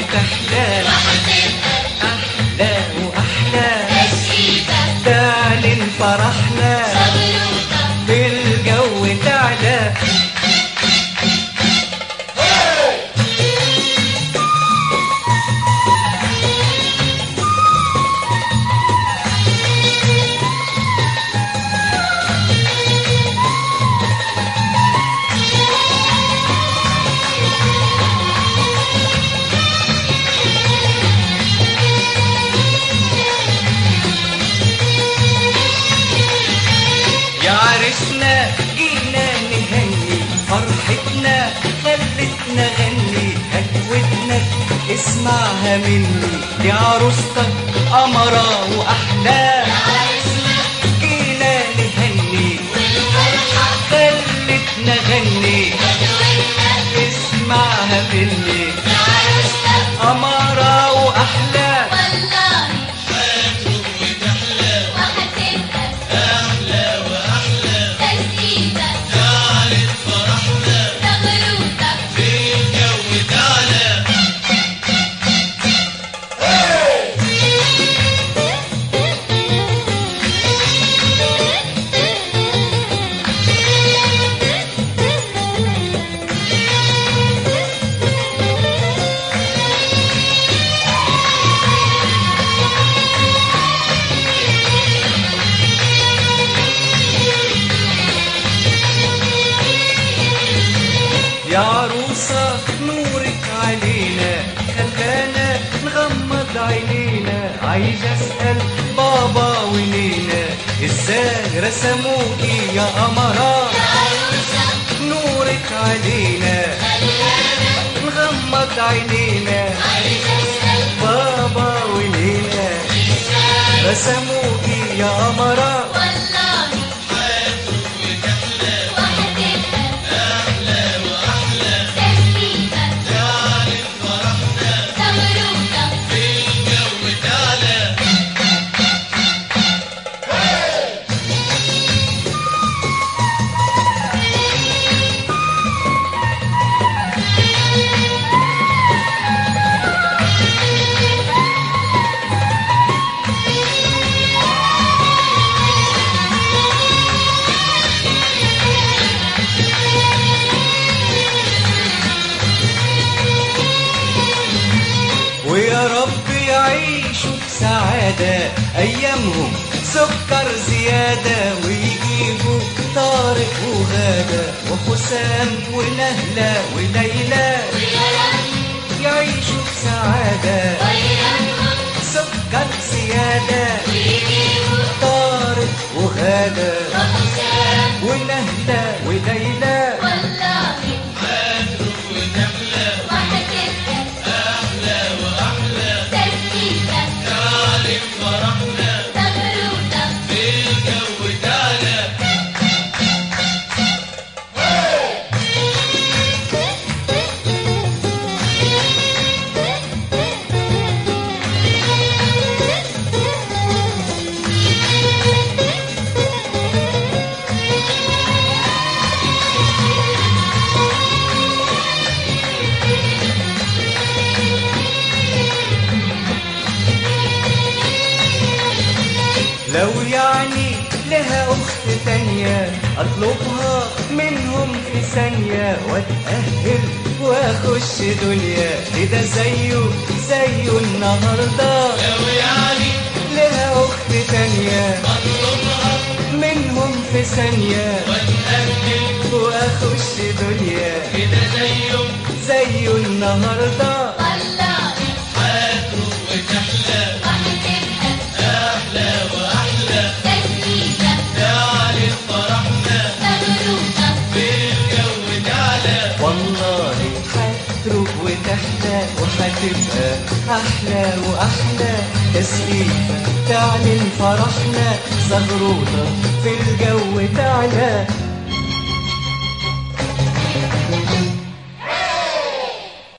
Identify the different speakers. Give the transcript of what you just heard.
Speaker 1: وتحلى
Speaker 2: وهتبقى
Speaker 1: أحلى وأحلى
Speaker 2: تشريفة
Speaker 1: تعلن فرحنا
Speaker 2: مبروكة
Speaker 1: في الجو تعلى يا عرسنا جينا نهني فرحتنا خلتنا غني هجوتنا اسمعها مني دي عروستك قمرة وأحلى
Speaker 2: عرسنا
Speaker 1: جينا نهني
Speaker 2: والفرحة
Speaker 1: خلتنا غني
Speaker 2: أجوانا
Speaker 1: اسمعها مني
Speaker 2: عروستك
Speaker 1: قمرة وأحلى
Speaker 2: والله وهتبقى أحلى وأحلى تشريفة مبروكة
Speaker 1: يا عروسة نورك علينا خلانا نغمض عينينا عايز اسأل بابا ونينا ازاي رسموكي يا قمرات
Speaker 2: عروسة
Speaker 1: نورك علينا نغمض عينينا
Speaker 2: عايزة أسأل
Speaker 1: بابا ونينا رسموكي يا قمرات
Speaker 2: والله وهتبقى تشريفة مبروكة
Speaker 1: ويا رب يعيشوا بسعادة أيامهم سكر زيادة ويجيبوا طارق وغادة وحسام ونهلة وليلى
Speaker 2: ويا رب
Speaker 1: يعيشوا بسعادة
Speaker 2: ويرحم
Speaker 1: سكر زيادة
Speaker 2: ويجيبوا
Speaker 1: طارق وغادة
Speaker 2: وحسام
Speaker 1: ونهلة وليلى
Speaker 2: والله وهتبقى تشريفة مبروكة
Speaker 1: لو يعني لها أخت تانية أطلبها منهم في ثانية وأتأهل وأخش دنيا كده زيه زيه النهاردة
Speaker 3: لو يعني
Speaker 1: لها أخت تانية
Speaker 3: اطلبها
Speaker 1: منهم في ثانية
Speaker 3: واتأكد
Speaker 1: وأخش دنيا
Speaker 3: كده زيه
Speaker 1: زيه النهاردة
Speaker 2: والله
Speaker 3: هتروح وتحلى
Speaker 2: وهتبقى
Speaker 3: احلى واحلى
Speaker 2: تشريفة
Speaker 3: تعلن فرحنا
Speaker 2: مبروكة
Speaker 3: بالجو تعلى
Speaker 1: والله هتروح وتحلى وهتبقى أحلى وأحلى تسقيفة تعلن فرحنا زغروطة في الجو تعلى